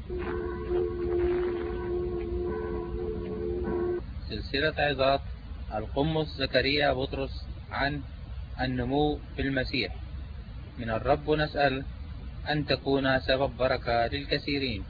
سلسلة عظات القمص زكريا بطرس عن النمو في المسيح من الرب نسأل أن تكون سبب بركة للكثيرين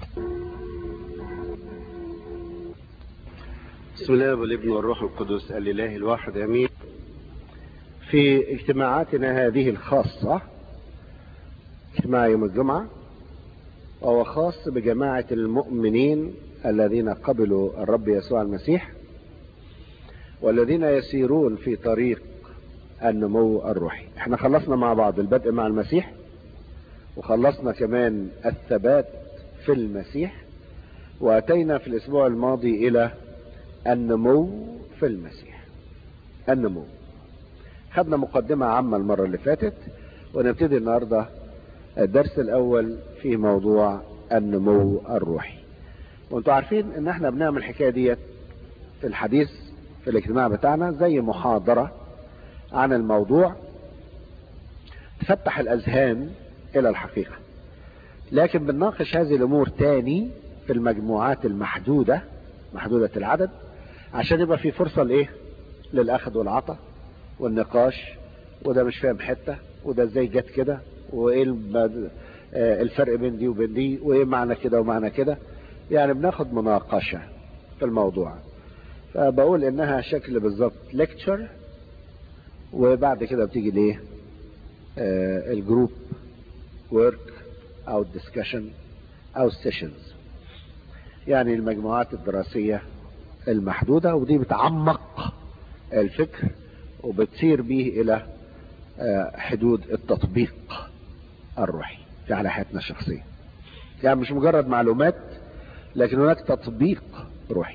بسم الله والابن والروح القدس الإله الواحد أمين في اجتماعاتنا هذه الخاصة اجتماع يوم الجمعة وهو خاص بجماعة المؤمنين الذين قبلوا الرب يسوع المسيح والذين يسيرون في طريق النمو الروحي احنا خلصنا مع بعض البدء مع المسيح وخلصنا كمان الثبات في المسيح واتينا في الاسبوع الماضي الى النمو في المسيح النمو خدنا مقدمة عامة المرة اللي فاتت ونبتدي النهاردة الدرس الاول في موضوع النمو الروحي وانتوا عارفين ان احنا بنعمل الحكاية ديت في الحديث في الاجتماع بتاعنا زي محاضرة عن الموضوع تفتح الاذهان الى الحقيقة لكن بنناقش هذه الامور تاني في المجموعات المحدودة محدودة العدد عشان يبقى في فرصة لايه للاخذ والعطاء والنقاش وده مش فاهم حتة وده ازاي جت كده وايه الفرق بين دي وبين دي وايه معنى كده ومعنى كده يعني بناخد مناقشة في الموضوع فبقول انها شكل بالظبط ليكتشر وبعد كده بتيجي ليه آه الجروب ورك او الدسكشن او السيشنز يعني المجموعات الدراسية المحدودة ودي بتعمق الفكر وبتسير به الى آه حدود التطبيق الروحي في على حياتنا الشخصية يعني مش مجرد معلومات لكن هناك تطبيق روحي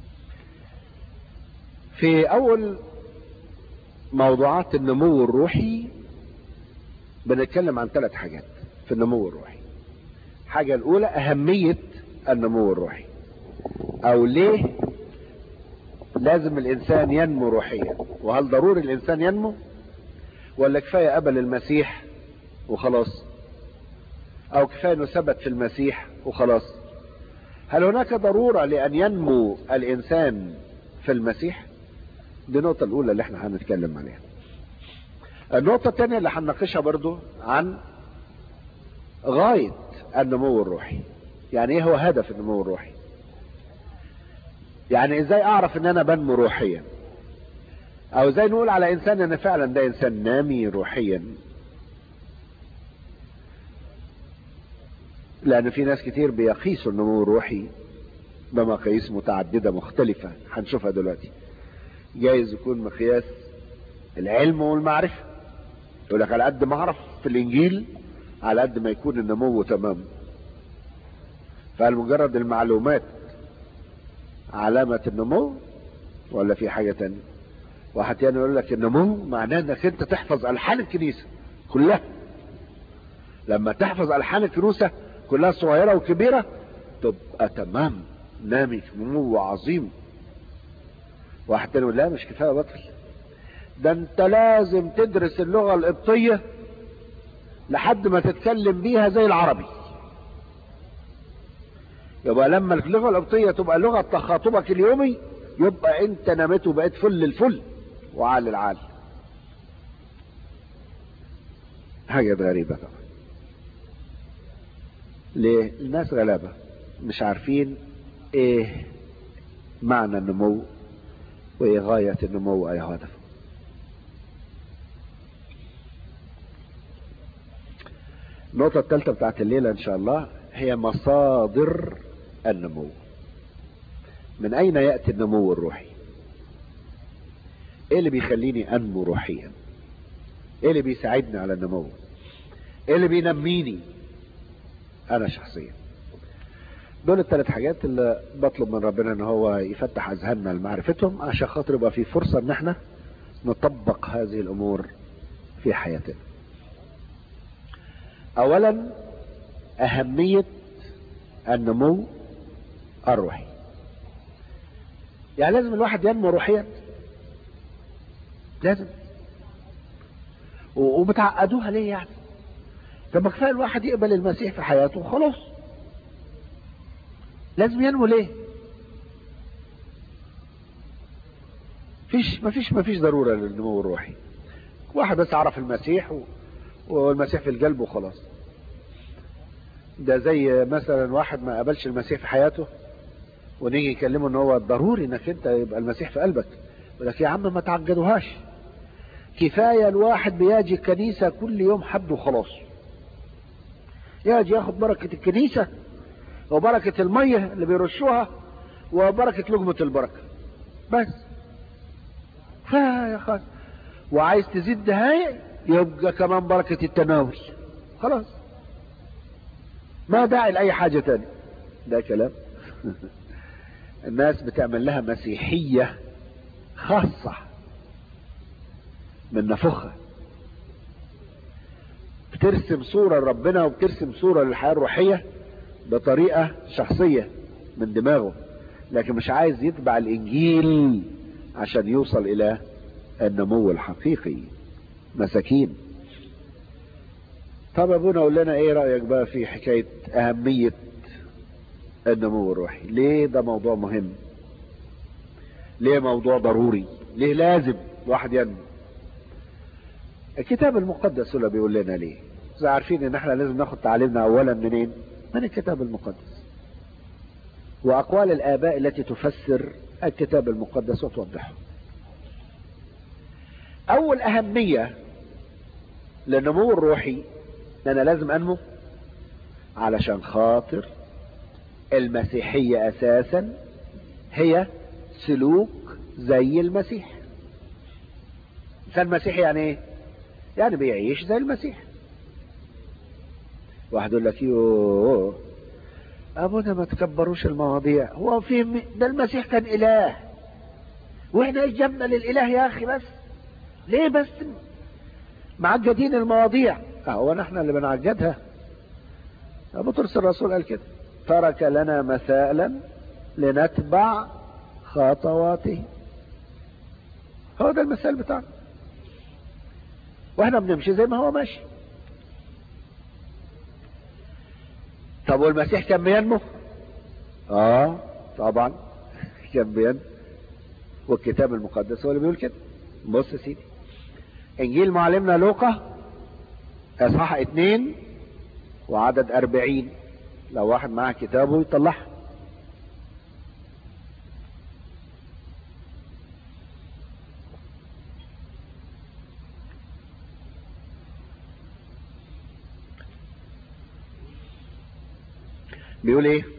في اول موضوعات النمو الروحي بنتكلم عن ثلاث حاجات في النمو الروحي الحاجة الاولى اهمية النمو الروحي او ليه لازم الانسان ينمو روحيا وهل ضروري الانسان ينمو ولا كفاية قبل المسيح وخلاص او كفاية انه ثبت في المسيح وخلاص هل هناك ضرورة لان ينمو الانسان في المسيح دي النقطة الاولى اللي احنا هنتكلم عليها النقطة الثانية اللي هنناقشها برضو عن غاية النمو الروحي يعني ايه هو هدف النمو الروحي يعني ازاي اعرف ان انا بنمو روحيا او ازاي نقول على انسان ان فعلا ده انسان نامي روحيا لان في ناس كتير بيقيسوا النمو الروحي بمقاييس متعددة مختلفة هنشوفها دلوقتي جايز يكون مقياس العلم والمعرفة يقول لك على قد ما اعرف في الانجيل على قد ما يكون النمو تمام فهل مجرد المعلومات علامة النمو ولا في حاجة تانية واحد تاني يقول لك النمو معناه انك انت تحفظ الحان الكنيسة كلها لما تحفظ الحان الكنيسة كلها صغيرة وكبيرة تبقى تمام نامي في نمو عظيم واحد تاني يقول لا مش كفاية بطل ده انت لازم تدرس اللغة القبطية لحد ما تتكلم بيها زي العربي يبقى لما اللغة القبطية تبقى لغة تخاطبك اليومي يبقى انت نمت وبقيت فل الفل وعال العال حاجة غريبة طبعا ليه الناس غلابة مش عارفين ايه معنى النمو وايه غاية النمو وايه هدفه النقطة الثالثة بتاعت الليلة ان شاء الله هي مصادر النمو من اين يأتي النمو الروحي ايه اللي بيخليني انمو روحيا ايه اللي بيساعدني على النمو ايه اللي بينميني انا شخصيا دول الثلاث حاجات اللي بطلب من ربنا ان هو يفتح اذهاننا لمعرفتهم عشان خاطر يبقى في فرصة ان احنا نطبق هذه الامور في حياتنا اولا اهمية النمو الروحي يعني لازم الواحد ينمو روحيا لازم وبتعقدوها ليه يعني طب ما كفايه الواحد يقبل المسيح في حياته وخلاص لازم ينمو ليه فيش ما فيش ما فيش ضرورة للنمو الروحي واحد بس عرف المسيح و... والمسيح في القلب وخلاص ده زي مثلا واحد ما قابلش المسيح في حياته ونيجي يكلمه ان هو ضروري انك انت يبقى المسيح في قلبك يقول لك يا عم ما تعقدوهاش كفاية الواحد بيجي الكنيسة كل يوم حد وخلاص يجي ياخد بركة الكنيسة وبركة المية اللي بيرشوها وبركة لقمة البركة بس يا خلاص وعايز تزيد دهاية يبقى كمان بركة التناول خلاص ما داعي لأي حاجة تاني ده كلام الناس بتعمل لها مسيحية خاصة من نفخها بترسم صورة لربنا وبترسم صورة للحياة الروحية بطريقة شخصية من دماغه لكن مش عايز يتبع الإنجيل عشان يوصل إلى النمو الحقيقي مساكين طب ابونا قول لنا ايه رأيك بقى في حكاية اهمية النمو الروحي ليه ده موضوع مهم ليه موضوع ضروري ليه لازم الواحد ينمو الكتاب المقدس هو بيقول لنا ليه زي عارفين ان احنا لازم ناخد تعليمنا اولا منين من الكتاب المقدس واقوال الاباء التي تفسر الكتاب المقدس وتوضحه اول اهمية للنمو الروحي ان انا لازم انمو علشان خاطر المسيحية اساسا هي سلوك زي المسيح انسان مسيحي يعني ايه يعني بيعيش زي المسيح واحد يقول لك يوه ابونا ما تكبروش المواضيع هو في م... ده المسيح كان اله واحنا ايش جبنا للاله يا اخي بس ليه بس معجدين المواضيع هو نحن اللي بنعجدها ابو ترس الرسول قال كده ترك لنا مثالا لنتبع خطواته هو ده المثال بتاعنا واحنا بنمشي زي ما هو ماشي طب والمسيح كان بينمو اه طبعا كان بينمو والكتاب المقدس هو اللي بيقول كده بص يا سيدي انجيل معلمنا لوقا اصحاح اتنين وعدد اربعين لو واحد معاه كتابه يطلعها بيقول ايه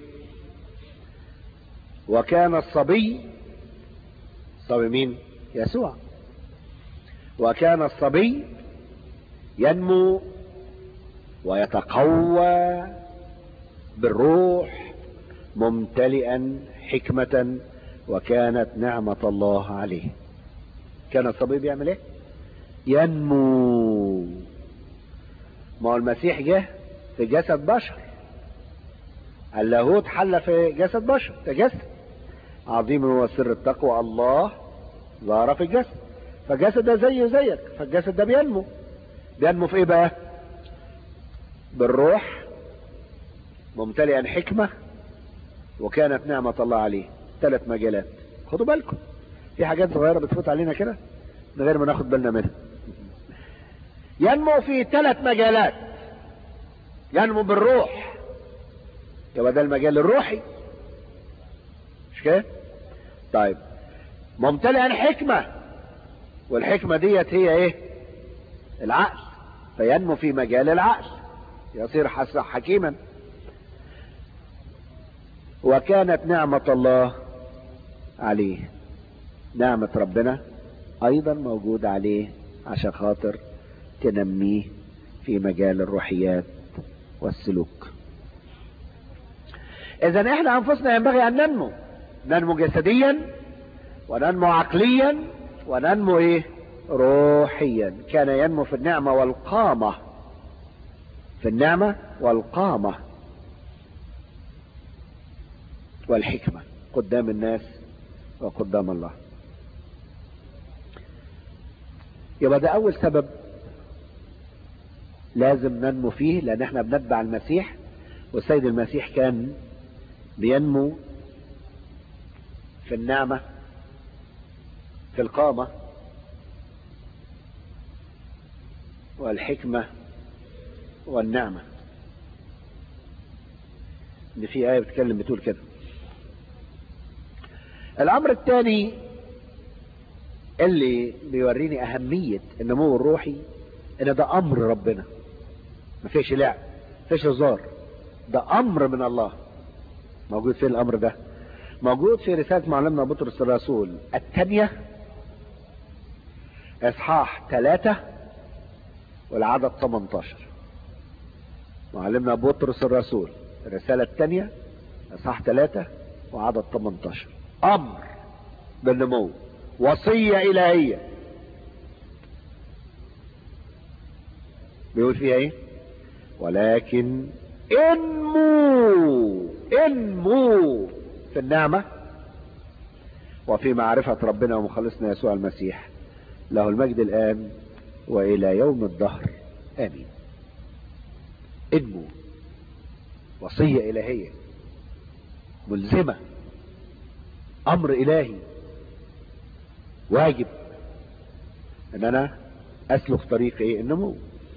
وكان الصبي صبي مين يسوع وكان الصبي ينمو ويتقوى بالروح ممتلئا حكمة وكانت نعمة الله عليه كان الصبي بيعمل ايه ينمو ما هو المسيح جه في جسد بشر اللاهوت حل في جسد بشر تجسد عظيم هو سر التقوى الله ظهر في الجسد فالجسد ده زيه زيك فالجسد ده بينمو بينمو في ايه بقى بالروح ممتلئا حكمة وكانت نعمة الله عليه ثلاث مجالات خدوا بالكم في حاجات صغيرة بتفوت علينا كده من غير ما ناخد بالنا منها ينمو في ثلاث مجالات ينمو بالروح يبقى ده المجال الروحي مش كده طيب ممتلئا حكمة والحكمة ديت هي ايه العقل فينمو في مجال العقل يصير حكيما وكانت نعمة الله عليه نعمة ربنا ايضا موجودة عليه عشان خاطر تنميه في مجال الروحيات والسلوك اذا احنا انفسنا ينبغي ان ننمو ننمو جسديا وننمو عقليا وننمو ايه روحيا كان ينمو في النعمة والقامة في النعمة والقامة والحكمة قدام الناس وقدام الله يبقى ده اول سبب لازم ننمو فيه لان احنا بنتبع المسيح والسيد المسيح كان بينمو في النعمة في القامة والحكمة والنعمة ان في آية بتتكلم بتقول كده الأمر الثاني اللي بيوريني أهمية النمو الروحي إن ده أمر ربنا ما فيش لعب ما فيش هزار ده أمر من الله موجود في الأمر ده موجود في رسالة معلمنا بطرس الرسول الثانية إصحاح ثلاثة والعدد 18 معلمنا بطرس الرسول الرسالة الثانية إصحاح ثلاثة وعدد 18 أمر بالنمو وصية إلهية بيقول فيها إيه؟ ولكن انمو انمو في النعمة وفي معرفة ربنا ومخلصنا يسوع المسيح له المجد الآن وإلى يوم الدهر آمين انمو وصية إلهية ملزمة أمر إلهي واجب ان انا اسلك طريق ايه النمو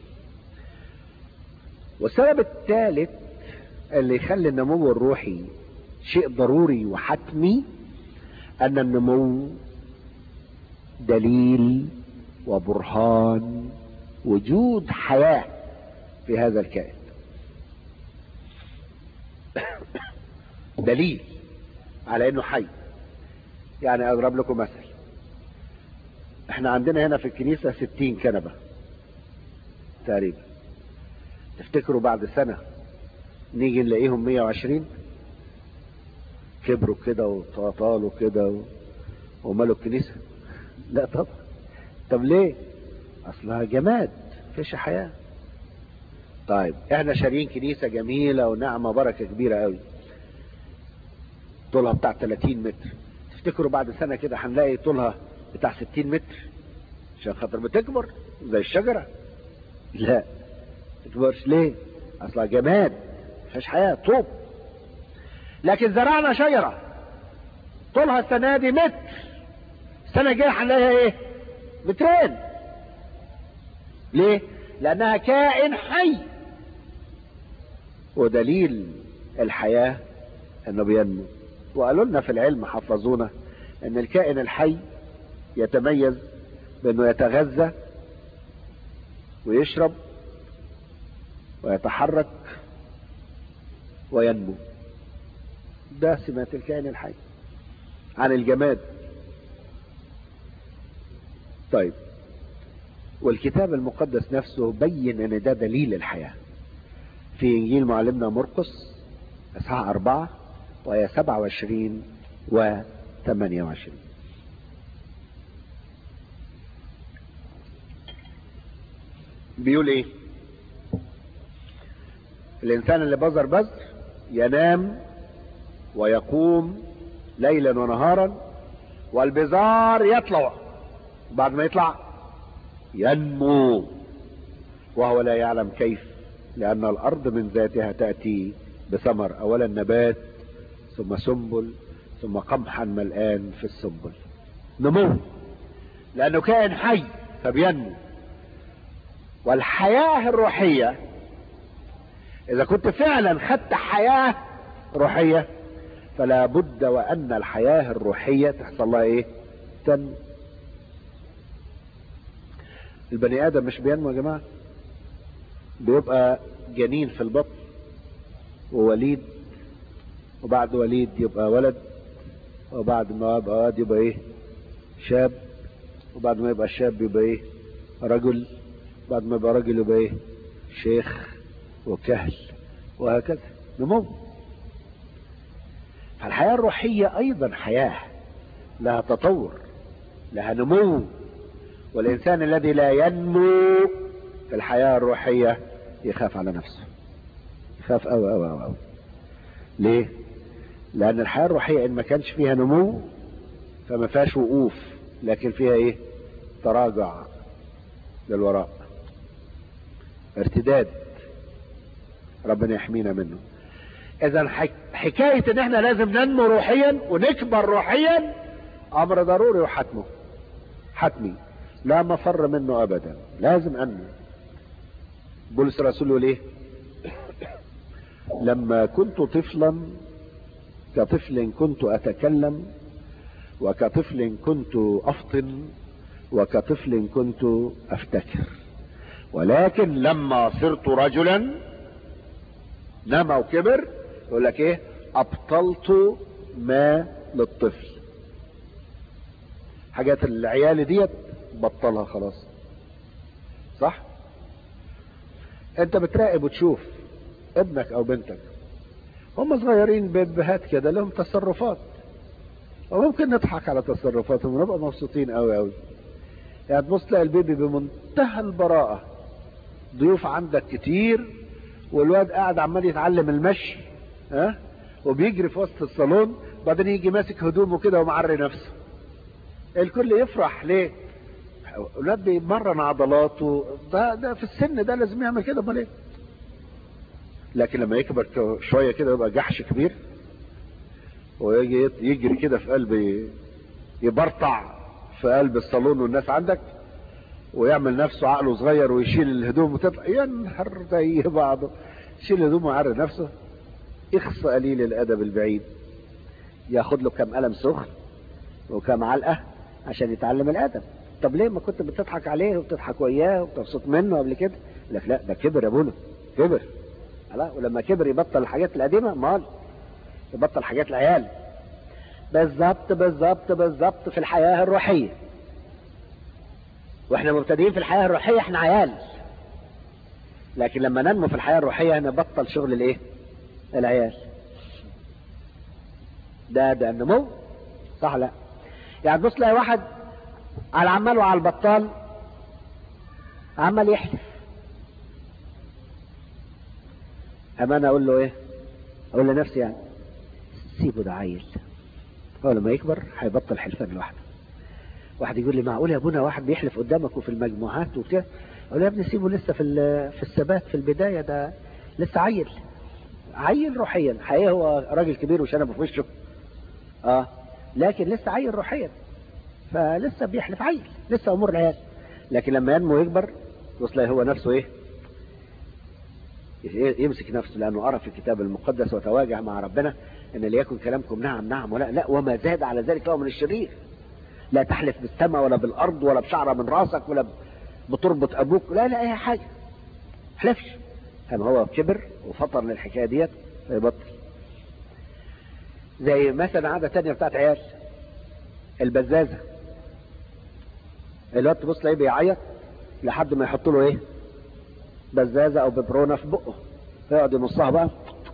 والسبب الثالث اللي يخلي النمو الروحي شيء ضروري وحتمي ان النمو دليل وبرهان وجود حياة في هذا الكائن دليل على انه حي يعني اضرب لكم مثل احنا عندنا هنا في الكنيسة ستين كنبة تقريبا تفتكروا بعد سنة نيجي نلاقيهم مية وعشرين كبروا كده وطالوا كده ومالوا الكنيسة لا طبعا طب ليه اصلها جماد فيش حياة طيب احنا شاريين كنيسة جميلة ونعمة بركة كبيرة قوي طولها بتاع 30 متر تفتكروا بعد سنة كده هنلاقي طولها بتاع 60 متر عشان خاطر بتكبر زي الشجرة لا تكبرش ليه اصلها جماد مفيش حياة طوب لكن زرعنا شجرة طولها السنة دي متر السنة الجاية هنلاقيها ايه مترين ليه لانها كائن حي ودليل الحياة انه بينمو وقالوا لنا في العلم حفظونا ان الكائن الحي يتميز بانه يتغذى ويشرب ويتحرك وينمو ده سمات الكائن الحي عن الجماد طيب والكتاب المقدس نفسه بين ان ده دليل الحياة في انجيل معلمنا مرقس اصحاح اربعة وآية سبعة وعشرين وثمانية وعشرين بيقول ايه الانسان اللي بذر بذر ينام ويقوم ليلا ونهارا والبزار يطلع بعد ما يطلع ينمو وهو لا يعلم كيف لان الارض من ذاتها تأتي بثمر اولا نبات ثم سنبل ثم قمحا ملآن في السنبل نمو لانه كائن حي فبينمو والحياة الروحية اذا كنت فعلا خدت حياة روحية فلا بد وان الحياة الروحية تحصل لها ايه تنمو البني ادم مش بينمو يا جماعة بيبقى جنين في البطن ووليد وبعد وليد يبقى ولد وبعد ما يبقى ولد يبقى ايه شاب وبعد ما يبقى شاب يبقى ايه رجل بعد ما يبقى راجل يبقى ايه شيخ وكهل وهكذا نمو فالحياة الروحية ايضا حياة لها تطور لها نمو والانسان الذي لا ينمو في الحياة الروحية يخاف على نفسه يخاف اوي اوي اوي, أوي. ليه لان الحياة الروحية ان ما كانش فيها نمو فما فيهاش وقوف لكن فيها ايه تراجع للوراء ارتداد ربنا يحمينا منه اذا حكاية ان احنا لازم ننمو روحيا ونكبر روحيا امر ضروري وحتمه حتمي لا مفر منه ابدا لازم انمو بولس الرسول يقول ايه لما كنت طفلا كطفل كنت اتكلم وكطفل كنت افطن وكطفل كنت افتكر ولكن لما صرت رجلا نما وكبر يقول لك ايه ابطلت ما للطفل حاجات العيال ديت بطلها خلاص صح انت بتراقب وتشوف ابنك او بنتك هم صغيرين بيبهات كده لهم تصرفات وممكن نضحك على تصرفاتهم ونبقى مبسوطين قوي قوي يعني تبص تلاقي البيبي بمنتهى البراءة ضيوف عندك كتير والواد قاعد عمال يتعلم المشي ها وبيجري في وسط الصالون بعدين يجي ماسك هدومه كده ومعري نفسه الكل يفرح ليه الواد بيمرن عضلاته ده ده في السن ده لازم يعمل كده امال ايه لكن لما يكبر شويه كده يبقى جحش كبير ويجي يجري كده في قلب يبرطع في قلب الصالون والناس عندك ويعمل نفسه عقله صغير ويشيل الهدوم وتطلع ينهر زي بعضه يشيل الهدوم ويعري نفسه اخص قليل الادب البعيد ياخد له كم قلم سخن وكم علقه عشان يتعلم الادب طب ليه ما كنت بتضحك عليه وبتضحك وياه وبتبسط منه قبل كده لك لا ده كبر يا ابونا كبر لا ولما كبر يبطل الحاجات القديمه مال يبطل حاجات العيال بالظبط بالظبط بالظبط في الحياه الروحيه واحنا مبتدئين في الحياه الروحيه احنا عيال لكن لما ننمو في الحياه الروحيه نبطل شغل الايه العيال ده ده النمو صح لا يعني بص تلاقي واحد على العمال وعلى البطال عمال يحلف اما انا اقول له ايه اقول لنفسي يعني سيبه ده عيل هو لما يكبر هيبطل حلفان لوحده واحد يقول لي معقول يا ابونا واحد بيحلف قدامك وفي المجموعات وكده اقول له يا ابني سيبه لسه في في الثبات في البدايه ده لسه عيل عيل روحيا حقيقه هو راجل كبير وشنبه في وشه اه لكن لسه عيل روحيا فلسه بيحلف عيل لسه امور العيال لكن لما ينمو يكبر وصل هو نفسه ايه يمسك نفسه لانه قرا في الكتاب المقدس وتواجه مع ربنا ان ليكن كلامكم نعم نعم ولا لا وما زاد على ذلك هو من الشرير لا تحلف بالسماء ولا بالارض ولا بشعره من راسك ولا بتربط ابوك لا لا اي حاجه حلفش اما هو كبر وفطر للحكايه ديت فيبطل زي مثلا عاده تانية بتاعت عيال البزازه الواد تبص تلاقيه بيعيط لحد ما يحط له ايه بزازه او ببرونه في بقه فيقعد يمصها بقى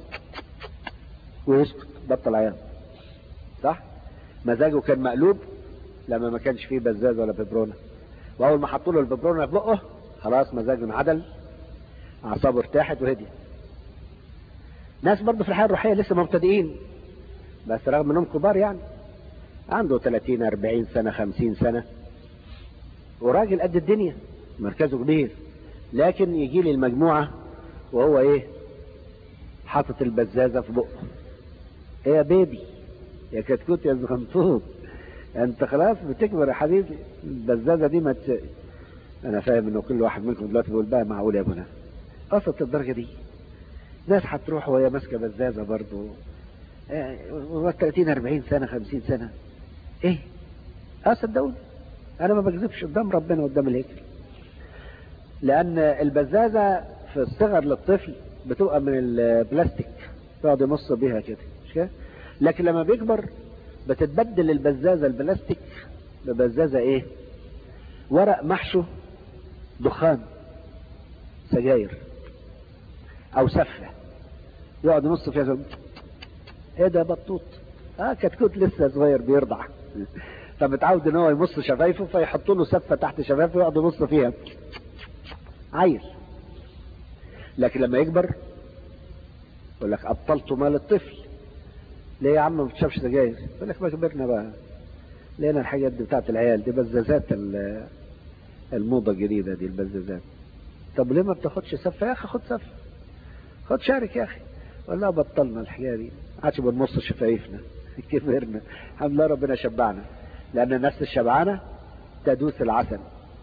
ويسكت بطل عيال صح مزاجه كان مقلوب لما ما كانش فيه بزازه ولا ببرونه واول ما حطوا له الببرونه في بقه خلاص مزاجه انعدل اعصابه ارتاحت وهديت ناس برضه في الحياه الروحيه لسه مبتدئين بس رغم انهم كبار يعني عنده 30 40 سنه 50 سنه وراجل قد الدنيا مركزه كبير لكن يجي لي المجموعه وهو ايه حاطط البزازه في بقه ايه يا بيبي يا كتكوت يا زغنطوط انت خلاص بتكبر يا حبيبي البزازه دي ما ت... انا فاهم انه كل واحد منكم دلوقتي بيقول بقى معقول يا ابونا قصت الدرجه دي ناس هتروح وهي ماسكه بزازه برضه اه 30 40 سنه 50 سنه ايه اه صدقوني انا ما بكذبش قدام ربنا قدام الهيكل لان البزازه في الصغر للطفل بتبقى من البلاستيك يقعد يمص بيها كده مش كده لكن لما بيكبر بتتبدل البزازه البلاستيك ببزازه ايه ورق محشو دخان سجاير او سفه يقعد يمص فيها زي ايه ده بطوط اه كتكوت لسه صغير بيرضع فمتعود ان هو يمص شفايفه فيحطوا له سفه تحت شفايفه ويقعد يمص فيها عيل لكن لما يكبر يقول لك ابطلت مال الطفل ليه يا عم ما بتشربش سجاير يقول لك ما كبرنا بقى لقينا الحاجات دي بتاعت العيال دي بزازات الموضه الجديده دي البزازات طب ليه ما بتاخدش سفه يا اخي خد سفه خد شارك يا اخي ولا بطلنا الحكايه دي عادش بنص شفايفنا كبرنا الحمد لله ربنا شبعنا لان النفس الشبعانه تدوس العسل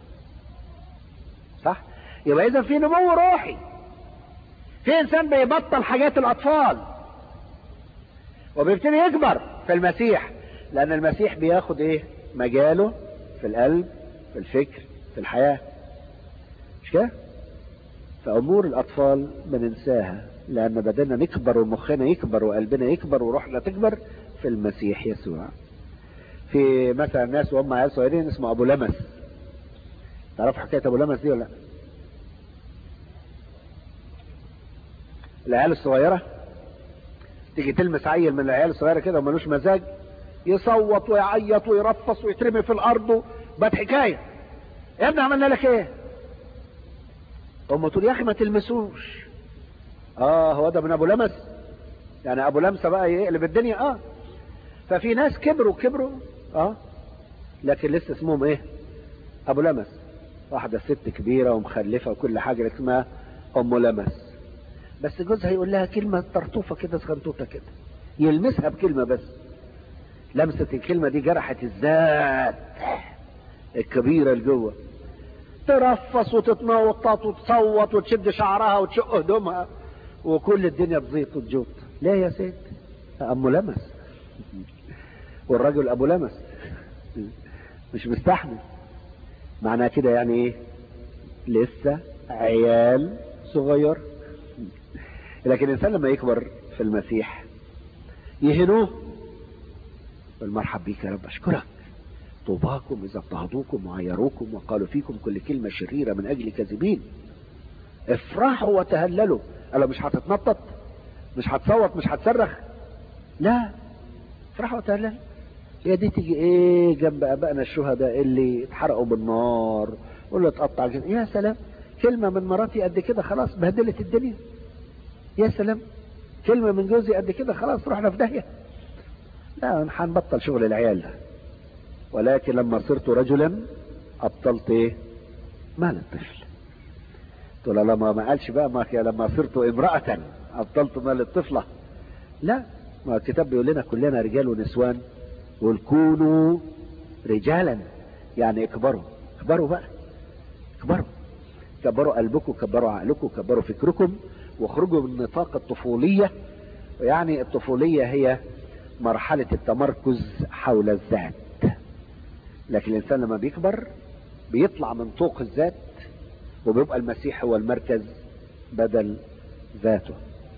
صح يبقى اذا في نمو روحي في انسان بيبطل حاجات الاطفال وبيبتدي يكبر في المسيح لان المسيح بياخد ايه مجاله في القلب في الفكر في الحياه مش كده فامور الاطفال بننساها لان بدنا نكبر ومخنا يكبر وقلبنا يكبر وروحنا تكبر في المسيح يسوع في مثلا ناس وهم عيال صغيرين اسمه ابو لمس تعرف حكايه ابو لمس دي ولا لا العيال الصغيره تيجي تلمس عيل من العيال الصغيره كده وملوش مزاج يصوت ويعيط ويرفص ويترمي في الارض بقت حكايه يا ابني عملنا لك ايه امه تقول يا اخي ما تلمسوش اه هو ده من ابو لمس يعني ابو لمسه بقى يقلب الدنيا اه ففي ناس كبروا كبروا اه لكن لسه اسمهم ايه ابو لمس واحده ست كبيره ومخلفه وكل حاجه اسمها ام لمس بس جوزها يقول لها كلمه طرطوفه كده صغنطوطه كده يلمسها بكلمه بس لمسه الكلمه دي جرحت الذات الكبيره اللي جوه ترفص وتتنوطط وتصوت وتشد شعرها وتشق هدومها وكل الدنيا تزيط وتجوط ليه يا ست ام لمس والرجل ابو لمس مش مستحمل معناه كده يعني ايه لسه عيال صغير لكن الانسان لما يكبر في المسيح يهنوه بالمرحب بيك يا رب اشكرك طوباكم اذا اضطهدوكم وعيروكم وقالوا فيكم كل كلمه شريره من اجل كاذبين افرحوا وتهللوا قالوا مش هتتنطط مش هتصوت مش هتصرخ لا افرحوا وتهللوا هي دي تيجي ايه جنب ابائنا الشهداء اللي اتحرقوا بالنار واللي اتقطع جنب. يا سلام كلمه من مراتي قد كده خلاص بهدلت الدنيا يا سلام كلمه من جوزي قد كده خلاص رحنا في داهيه لا هنبطل شغل العيال ده ولكن لما صرت رجلا ابطلت ايه مال الطفل تقول لما ما قالش بقى ما لما صرت امرأة ابطلت مال الطفلة لا ما الكتاب بيقول لنا كلنا رجال ونسوان يقول كونوا رجالا يعني اكبروا اكبروا بقى اكبروا كبروا قلبكم كبروا عقلكم كبروا فكركم واخرجوا من نطاق الطفولية يعني الطفولية هي مرحلة التمركز حول الذات لكن الانسان لما بيكبر بيطلع من طوق الذات وبيبقى المسيح هو المركز بدل ذاته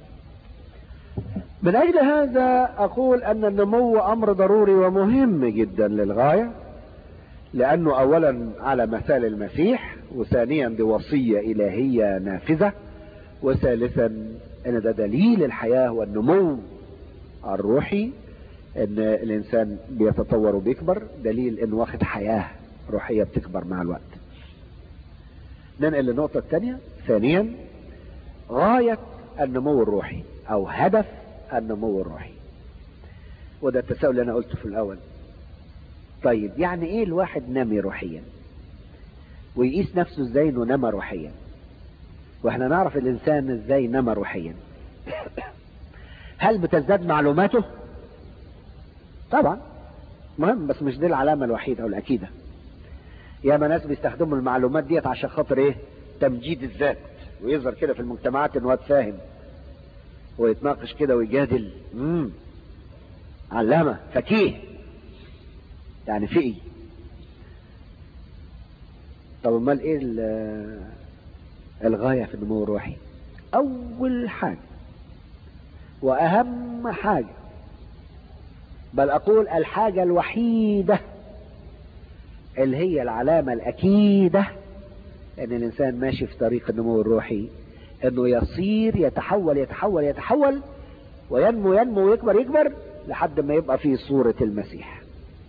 من اجل هذا اقول ان النمو امر ضروري ومهم جدا للغايه لانه اولا على مثال المسيح وثانيا دي وصيه الهيه نافذه وثالثا ان ده دليل الحياه والنمو الروحي ان الانسان بيتطور وبيكبر دليل انه واخد حياه روحيه بتكبر مع الوقت ننقل للنقطه الثانيه ثانيا غايه النمو الروحي او هدف النمو الروحي وده التساؤل اللي انا قلته في الاول طيب يعني ايه الواحد نامي روحيا ويقيس نفسه ازاي انه نمى روحيا واحنا نعرف الانسان ازاي نمى روحيا هل بتزداد معلوماته طبعا مهم بس مش دي العلامة الوحيدة او الاكيدة ياما ناس بيستخدموا المعلومات ديت عشان خاطر ايه تمجيد الذات ويظهر كده في المجتمعات ان واد فاهم ويتناقش كده ويجادل امم علامة فكيه يعني فقي طب امال ايه الغاية في النمو الروحي اول حاجة واهم حاجة بل اقول الحاجة الوحيدة اللي هي العلامة الاكيدة ان الانسان ماشي في طريق النمو الروحي انه يصير يتحول يتحول يتحول وينمو ينمو ويكبر يكبر لحد ما يبقى في صورة المسيح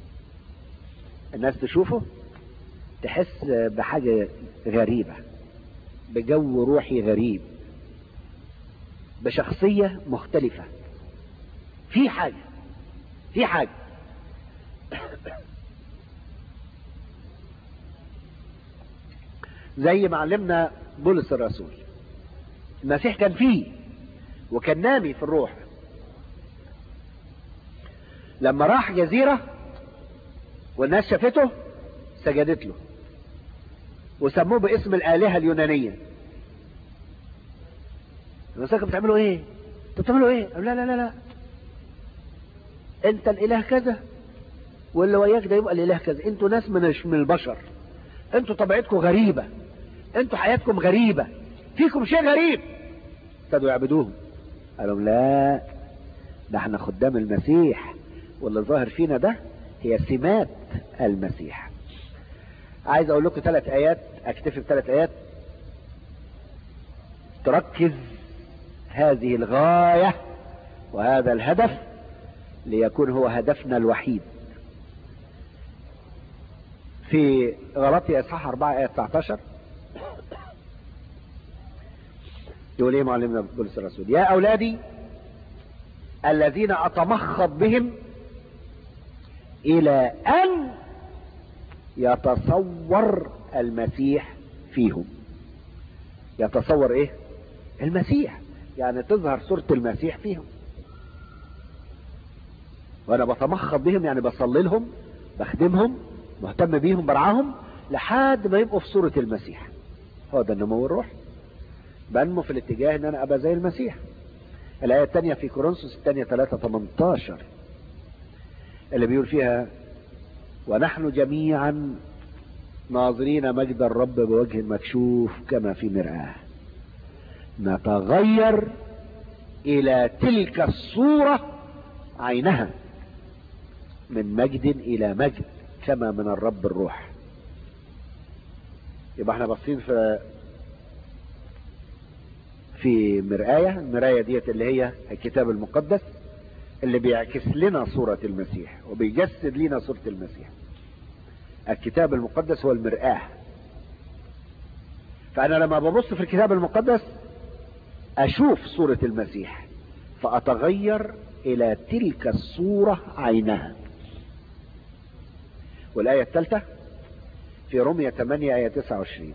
الناس تشوفه تحس بحاجة غريبة بجو روحي غريب بشخصية مختلفة في حاجة في حاجة زي ما علمنا بولس الرسول المسيح كان فيه وكان نامي في الروح لما راح جزيرة والناس شافته سجدت له وسموه باسم الآلهة اليونانية الناس كانوا بتعملوا ايه انتوا بتعملوا ايه قالوا لا لا لا لا انت الاله كذا واللي وياك ده يبقى الاله كذا انتوا ناس من من البشر انتوا طبيعتكم غريبة انتوا حياتكم غريبة فيكم شيء غريب ابتدوا يعبدوهم قالوا لا ده احنا خدام المسيح واللي ظاهر فينا ده هي سمات المسيح عايز اقول لكم ثلاث ايات اكتفي بثلاث ايات تركز هذه الغاية وهذا الهدف ليكون هو هدفنا الوحيد في غلطي اصحاح 4 ايه 19 يقول ايه معلمنا بولس الرسول يا اولادي الذين اتمخض بهم الى ان يتصور المسيح فيهم يتصور ايه المسيح يعني تظهر صورة المسيح فيهم وانا بتمخض بهم يعني بصلي لهم بخدمهم مهتم بيهم برعاهم لحد ما يبقوا في صورة المسيح هو ده النمو الروحي بنمو في الاتجاه ان انا ابقى زي المسيح الايه الثانيه في كورنثوس الثانيه 3 18 اللي بيقول فيها ونحن جميعا ناظرين مجد الرب بوجه مكشوف كما في مرآة نتغير الى تلك الصورة عينها من مجد الى مجد كما من الرب الروح يبقى احنا باصين في في مرآية المراية ديت اللي هي الكتاب المقدس اللي بيعكس لنا صورة المسيح وبيجسد لنا صورة المسيح الكتاب المقدس هو المرآة فأنا لما ببص في الكتاب المقدس أشوف صورة المسيح فأتغير إلى تلك الصورة عينها والآية الثالثة في رمية 8 آية 29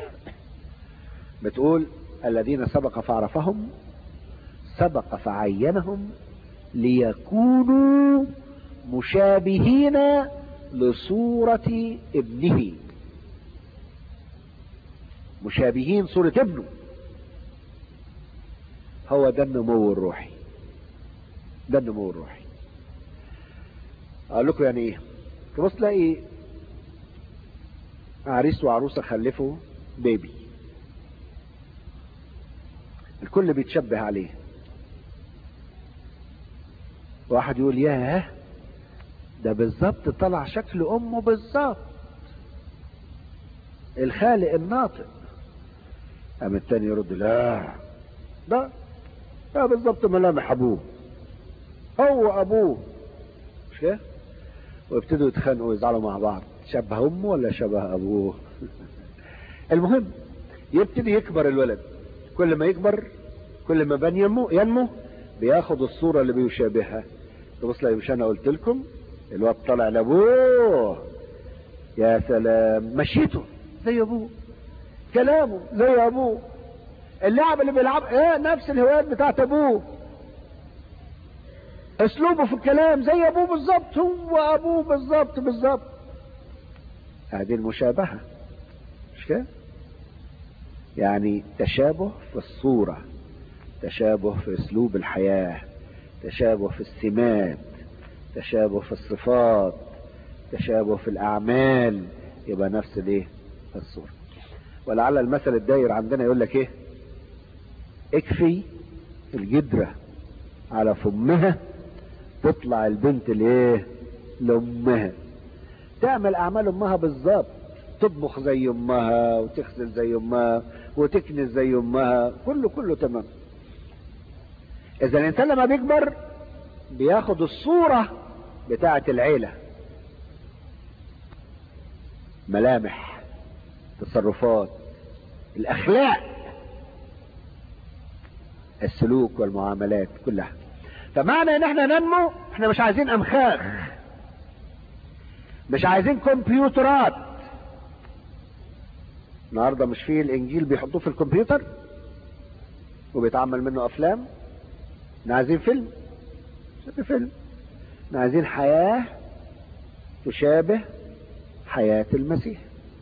بتقول الذين سبق فعرفهم سبق فعينهم ليكونوا مشابهين لصورة ابنه مشابهين صورة ابنه هو ده النمو الروحي ده النمو الروحي اقول لكم يعني ايه تبص تلاقي عريس وعروسة خلفوا بيبي الكل بيتشبه عليه واحد يقول ياه ده بالظبط طلع شكل امه بالظبط الخالق الناطق قام التاني يرد لا ده ده بالظبط ملامح ابوه هو ابوه مش كده ويبتدوا يتخانقوا ويزعلوا مع بعض شبه امه ولا شبه ابوه المهم يبتدي يكبر الولد كل ما يكبر كل ما بان ينمو ينمو بياخد الصورة اللي بيشابهها تبص لي مش انا قلت لكم الواد طالع لابوه يا سلام مشيته زي ابوه كلامه زي ابوه اللعب اللي بيلعب ايه نفس الهوايات بتاعت ابوه اسلوبه في الكلام زي ابوه بالظبط هو ابوه بالظبط بالظبط هذه المشابهة مش كده يعني تشابه في الصورة تشابه في اسلوب الحياة تشابه في السمات تشابه في الصفات تشابه في الاعمال يبقى نفس الايه الصورة ولعل المثل الداير عندنا يقول لك ايه اكفي الجدرة على فمها تطلع البنت لايه لامها تعمل اعمال امها بالظبط تطبخ زي امها وتغسل زي امها وتكنس زي امها كله كله تمام اذا الانسان لما بيكبر بياخد الصورة بتاعة العيلة ملامح تصرفات الاخلاق السلوك والمعاملات كلها فمعنى ان احنا ننمو احنا مش عايزين امخاخ مش عايزين كمبيوترات النهارده مش فيه الانجيل بيحطوه في الكمبيوتر وبيتعمل منه افلام احنا عايزين فيلم عايزين فيلم احنا عايزين حياة تشابه حياة المسيح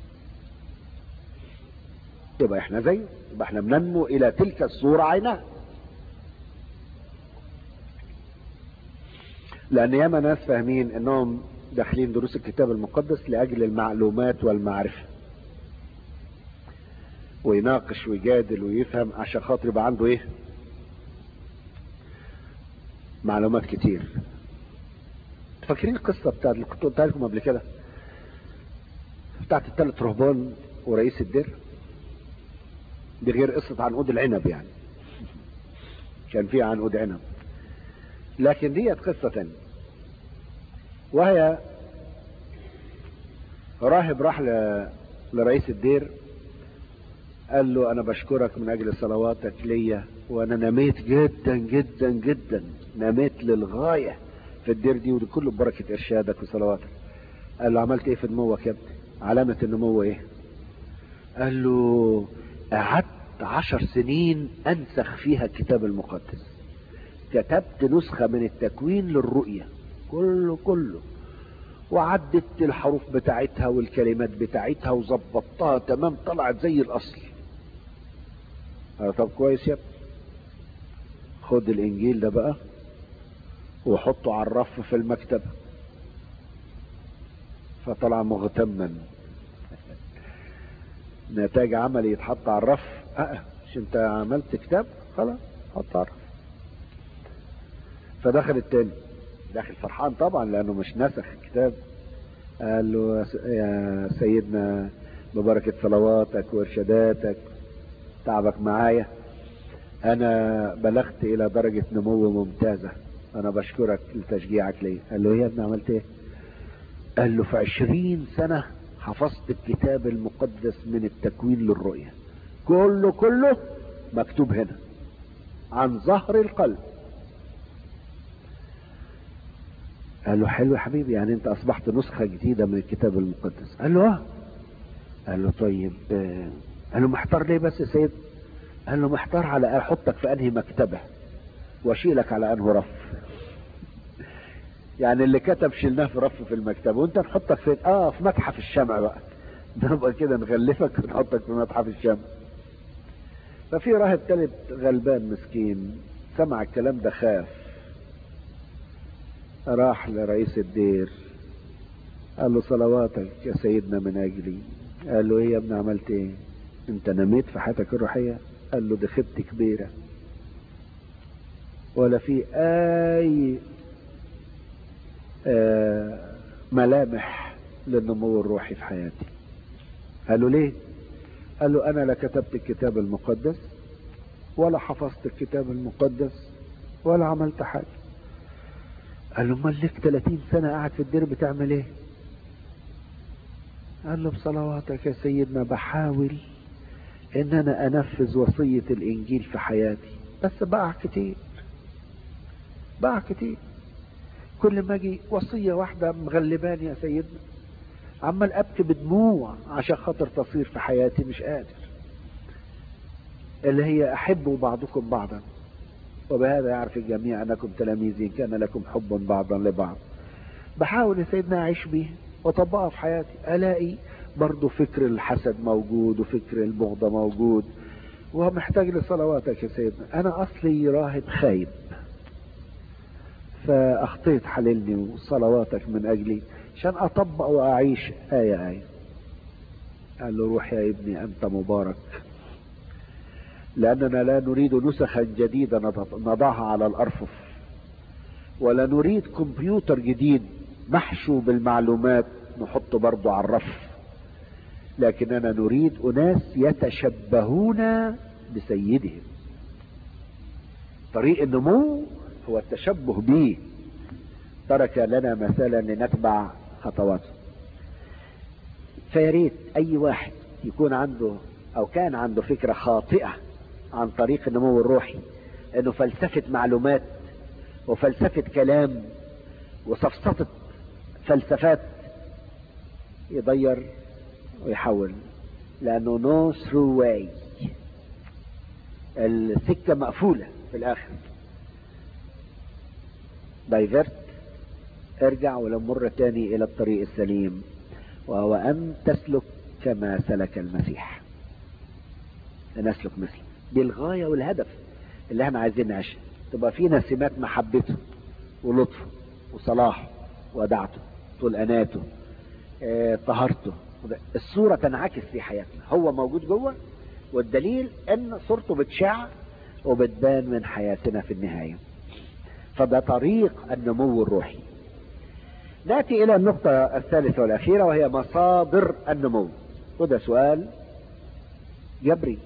يبقى احنا زيه يبقى احنا بننمو الى تلك الصورة عينها لان ياما ناس فاهمين انهم داخلين دروس الكتاب المقدس لاجل المعلومات والمعرفة ويناقش ويجادل ويفهم عشان خاطر يبقى عنده ايه معلومات كتير فاكرين القصة بتاعت اللي كنت قلتها لكم قبل كده بتاعت الثلاث رهبان ورئيس الدير دي غير قصة عنقود العنب يعني كان فيها عنقود عنب لكن ديت قصة تانية وهي راهب راح ل... لرئيس الدير قال له انا بشكرك من اجل صلواتك ليا وانا نميت جدا جدا جدا نميت للغاية في الدير دي ودي كله ببركة ارشادك وصلواتك قال له عملت ايه في نموك يا ابني علامة النمو ايه قال له قعدت عشر سنين انسخ فيها الكتاب المقدس كتبت نسخة من التكوين للرؤية كله كله وعدت الحروف بتاعتها والكلمات بتاعتها وظبطتها تمام طلعت زي الاصل آه طب كويس يا ابني خد الانجيل ده بقى وحطه على الرف في المكتبة فطلع مغتما نتاج عملي يتحط على الرف اه مش انت عملت كتاب خلاص حط على الرف فدخل التاني داخل فرحان طبعا لانه مش نسخ الكتاب قال له يا سيدنا ببركة صلواتك وارشاداتك تعبك معايا انا بلغت الى درجة نمو ممتازة انا بشكرك لتشجيعك لي قال له يا ابني عملت ايه قال له في عشرين سنة حفظت الكتاب المقدس من التكوين للرؤية كله كله مكتوب هنا عن ظهر القلب قال له حلو يا حبيبي يعني انت اصبحت نسخة جديدة من الكتاب المقدس قال له اه قال له طيب آه. قال له محتار ليه بس يا سيد قال له محتار على احطك في انهي مكتبة واشيلك على انه رف يعني اللي كتب شلناه في رف في المكتبة وانت نحطك فين اه في متحف الشمع بقى نبقى كده نغلفك ونحطك في متحف الشمع ففي راهب تالت غلبان مسكين سمع الكلام ده خاف راح لرئيس الدير قال له صلواتك يا سيدنا من اجلي قال له ايه يا ابني عملت ايه انت نميت في حياتك الروحية قال له دي خبت كبيرة ولا في اي آه ملامح للنمو الروحي في حياتي قال له ليه قال له انا لا كتبت الكتاب المقدس ولا حفظت الكتاب المقدس ولا عملت حاجة قال له امال ليك 30 سنة قاعد في الدير بتعمل ايه قال له بصلواتك يا سيدنا بحاول ان انا انفذ وصية الانجيل في حياتي بس بقع كتير بقع كتير كل ما اجي وصية واحدة مغلباني يا سيدنا عمال ابكي بدموع عشان خاطر تصير في حياتي مش قادر اللي هي احبوا بعضكم بعضا وبهذا يعرف الجميع انكم تلاميذي كان لكم حب بعضا لبعض بحاول يا سيدنا اعيش بيه واطبقها في حياتي الاقي برضو فكر الحسد موجود وفكر البغضة موجود ومحتاج لصلواتك يا سيدنا انا اصلي راهب خايب فاخطيت حللني وصلواتك من اجلي عشان اطبق واعيش آية آية قال له روح يا ابني انت مبارك لاننا لا نريد نسخا جديدة نضعها على الارفف ولا نريد كمبيوتر جديد محشو بالمعلومات نحطه برضه على الرف لكننا نريد اناس يتشبهون بسيدهم طريق النمو هو التشبه به ترك لنا مثلا لنتبع خطواته فياريت اي واحد يكون عنده او كان عنده فكرة خاطئة عن طريق النمو الروحي انه فلسفة معلومات وفلسفة كلام وسفسطة فلسفات يضير ويحول لانه نو ثرو واي السكة مقفولة في الاخر دايفرت ارجع ولو مرة تاني الى الطريق السليم وهو ان تسلك كما سلك المسيح نسلك مثله دي الغاية والهدف اللي احنا عايزين نعيشه تبقى فينا سمات محبته ولطفه وصلاحه ودعته طول اناته اه طهارته الصورة تنعكس في حياتنا هو موجود جوه والدليل ان صورته بتشع وبتبان من حياتنا في النهاية فده طريق النمو الروحي نأتي إلى النقطة الثالثة والأخيرة وهي مصادر النمو وده سؤال جبري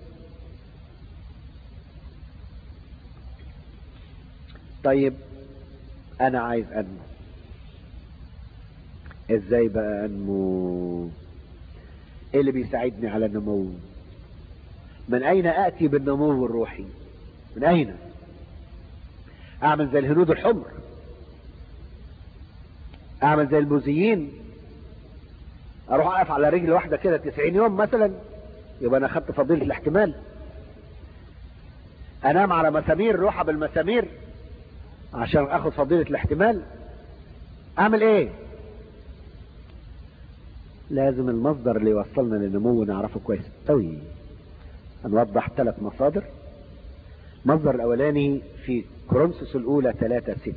طيب أنا عايز أنمو إزاي بقى أنمو إيه اللي بيساعدني على النمو من أين آتي بالنمو الروحي من أين أعمل زي الهنود الحمر اعمل زي البوذيين اروح اقف على رجل واحده كده 90 يوم مثلا يبقى انا اخدت فضيله الاحتمال انام على مسامير روحه بالمسامير عشان اخد فضيله الاحتمال اعمل ايه لازم المصدر اللي يوصلنا للنمو نعرفه كويس قوي هنوضح ثلاث مصادر المصدر الاولاني في كورنثوس الاولى 3 6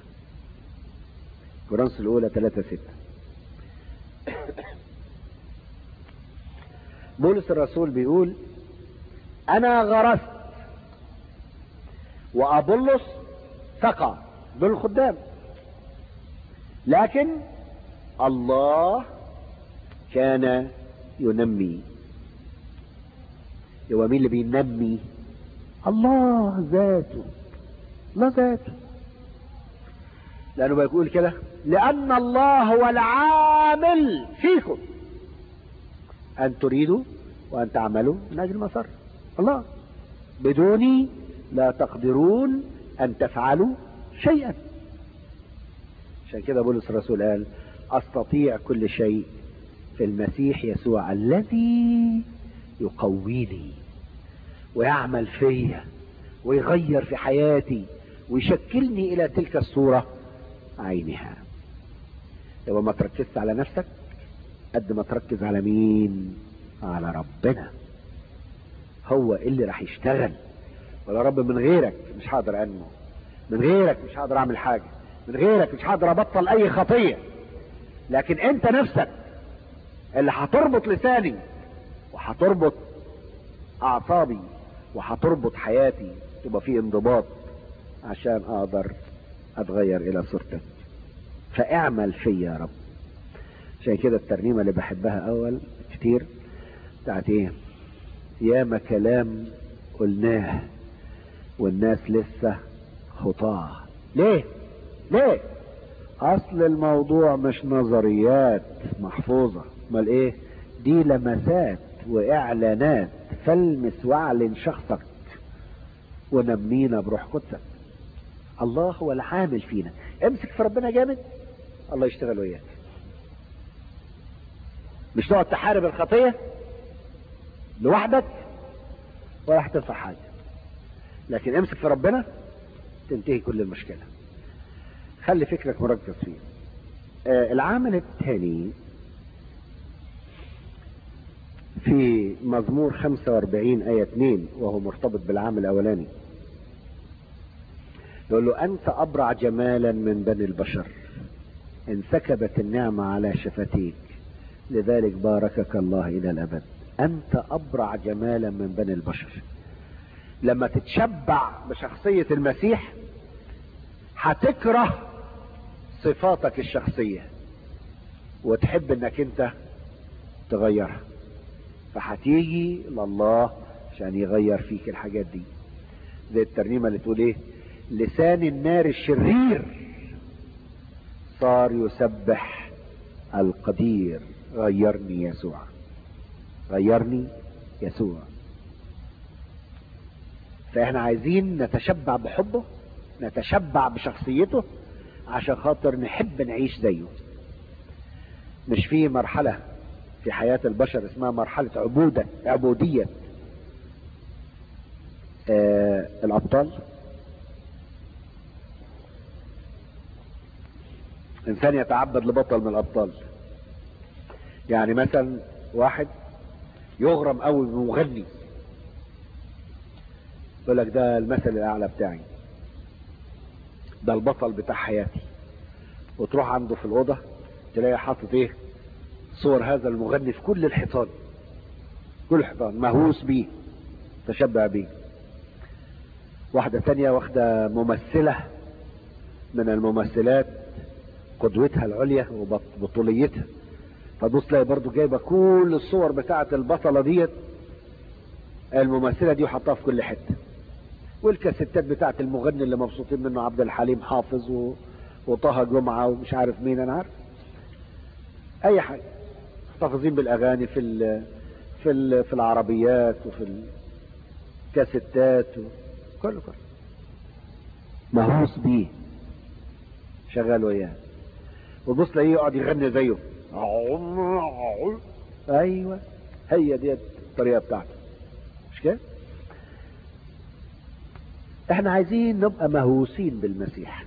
كورنثوس الأولى 3 6 بولس الرسول بيقول أنا غرست وأبولس سقى دول الخدام لكن الله كان ينمي هو مين اللي بينمي الله ذاته الله ذاته لأنه بيقول كده لأن الله هو العامل فيكم أن تريدوا وأن تعملوا من أجل مسار الله بدوني لا تقدرون أن تفعلوا شيئا عشان كده بولس الرسول قال أستطيع كل شيء في المسيح يسوع الذي يقويني ويعمل فيا ويغير في حياتي ويشكلني إلى تلك الصورة عينها يبقى ما تركزش على نفسك قد ما تركز على مين على ربنا هو اللي راح يشتغل ولا رب من غيرك مش هقدر انمو من غيرك مش هقدر اعمل حاجه من غيرك مش هقدر ابطل اي خطيه لكن انت نفسك اللي هتربط لساني وهتربط اعصابي وهتربط حياتي تبقى في انضباط عشان اقدر اتغير الى صورتك فاعمل فيا يا رب عشان كده الترنيمة اللي بحبها اول كتير بتاعت ايه ياما كلام قلناه والناس لسه خطاه ليه ليه اصل الموضوع مش نظريات محفوظة امال ايه دي لمسات واعلانات فالمس واعلن شخصك ونمينا بروح قدسك الله هو العامل فينا امسك في ربنا جامد الله يشتغل وياك مش تقعد تحارب الخطية لوحدك ولا هتنفع حاجة لكن امسك في ربنا تنتهي كل المشكلة خلي فكرك مركز فيه آه العامل الثاني في مزمور 45 آية 2 وهو مرتبط بالعامل الأولاني يقول له أنت أبرع جمالا من بني البشر انسكبت النعمة على شفتيك لذلك باركك الله إلى الأبد أنت أبرع جمالا من بني البشر لما تتشبع بشخصية المسيح هتكره صفاتك الشخصية وتحب انك انت تغيرها فهتيجي لله عشان يغير فيك الحاجات دي زي الترنيمة اللي تقول ايه لسان النار الشرير صار يسبح القدير غيرني يسوع غيرني يسوع فاحنا عايزين نتشبع بحبه نتشبع بشخصيته عشان خاطر نحب نعيش زيه مش في مرحلة في حياة البشر اسمها مرحلة عبودة عبودية آه الأبطال انسان يتعبد لبطل من الابطال يعني مثلا واحد يغرم قوي بمغني يقول لك ده المثل الاعلى بتاعي ده البطل بتاع حياتي وتروح عنده في الاوضه تلاقي حاطط ايه صور هذا المغني في كل الحيطان كل الحيطان مهووس بيه تشبع بيه واحدة تانية واخدة ممثلة من الممثلات قدوتها العليا وبطوليتها فتبص تلاقي برضو جايبة كل الصور بتاعة البطلة ديت الممثلة دي وحطها في كل حتة والكاسيتات بتاعة المغني اللي مبسوطين منه عبد الحليم حافظ و... وطه جمعة ومش عارف مين انا عارف اي حاجة محتفظين بالاغاني في ال... في ال... في العربيات وفي الكاسيتات و... كله كله مهووس بيه شغال وياه وبص تلاقيه يقعد يغني زيه ايوه هي دي الطريقه بتاعته مش كده احنا عايزين نبقى مهووسين بالمسيح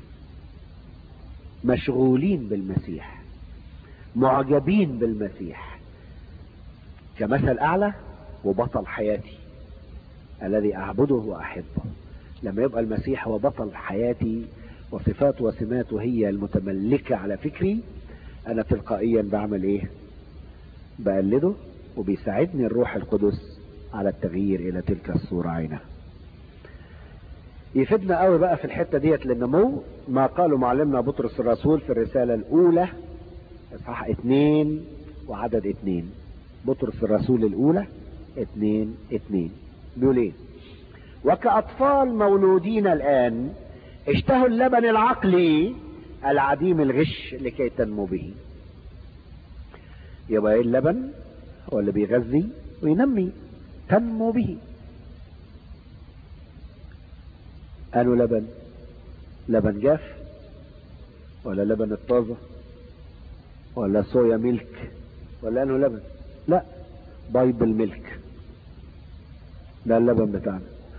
مشغولين بالمسيح معجبين بالمسيح كمثل اعلى وبطل حياتي الذي اعبده واحبه لما يبقى المسيح هو بطل حياتي وصفاته وسماته هي المتملكة على فكري انا تلقائيا بعمل ايه بقلده وبيساعدني الروح القدس على التغيير الى تلك الصورة عينها يفيدنا قوي بقى في الحتة ديت للنمو ما قاله معلمنا بطرس الرسول في الرسالة الاولى اصحاح اتنين وعدد اتنين بطرس الرسول الاولى اتنين اتنين بيقول ايه وكأطفال مولودين الآن اشتهوا اللبن العقلي العديم الغش لكي تنمو به يبقى ايه اللبن هو اللي بيغذي وينمي تنمو به قالوا لبن لبن جاف ولا لبن الطازة ولا صويا ميلك ولا قالوا لبن لا بايبل ميلك ده اللبن بتاعنا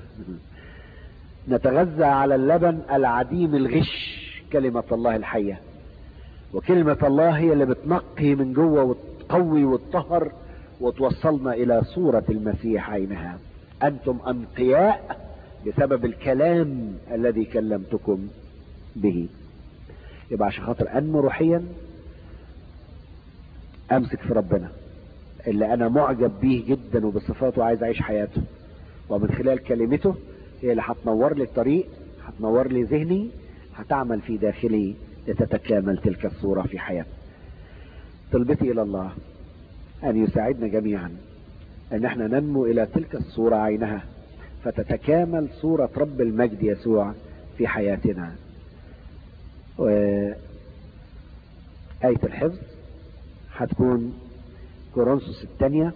نتغذى على اللبن العديم الغش كلمة الله الحية وكلمة الله هي اللي بتنقي من جوه وتقوي وتطهر وتوصلنا إلى صورة المسيح عينها أنتم أنقياء بسبب الكلام الذي كلمتكم به يبقى عشان خاطر أنمو روحيا أمسك في ربنا اللي أنا معجب به جدا وبصفاته عايز أعيش حياته ومن خلال كلمته هي اللي هتنور لي الطريق هتنور لي ذهني هتعمل في داخلي لتتكامل تلك الصورة في حياتي طلبتي إلى الله أن يساعدنا جميعا أن احنا ننمو إلى تلك الصورة عينها فتتكامل صورة رب المجد يسوع في حياتنا وآية الحفظ هتكون كورنثوس الثانية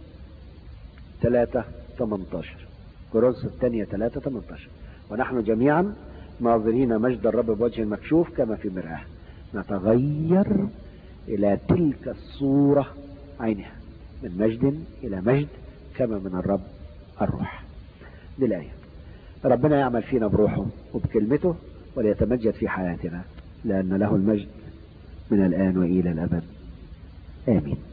3 18 كورنثوس الثانية 3 18 ونحن جميعا ناظرين مجد الرب بوجه المكشوف كما في مرآة نتغير إلى تلك الصورة عينها من مجد إلى مجد كما من الرب الروح دي الآية ربنا يعمل فينا بروحه وبكلمته وليتمجد في حياتنا لأن له المجد من الآن وإلى الأبد آمين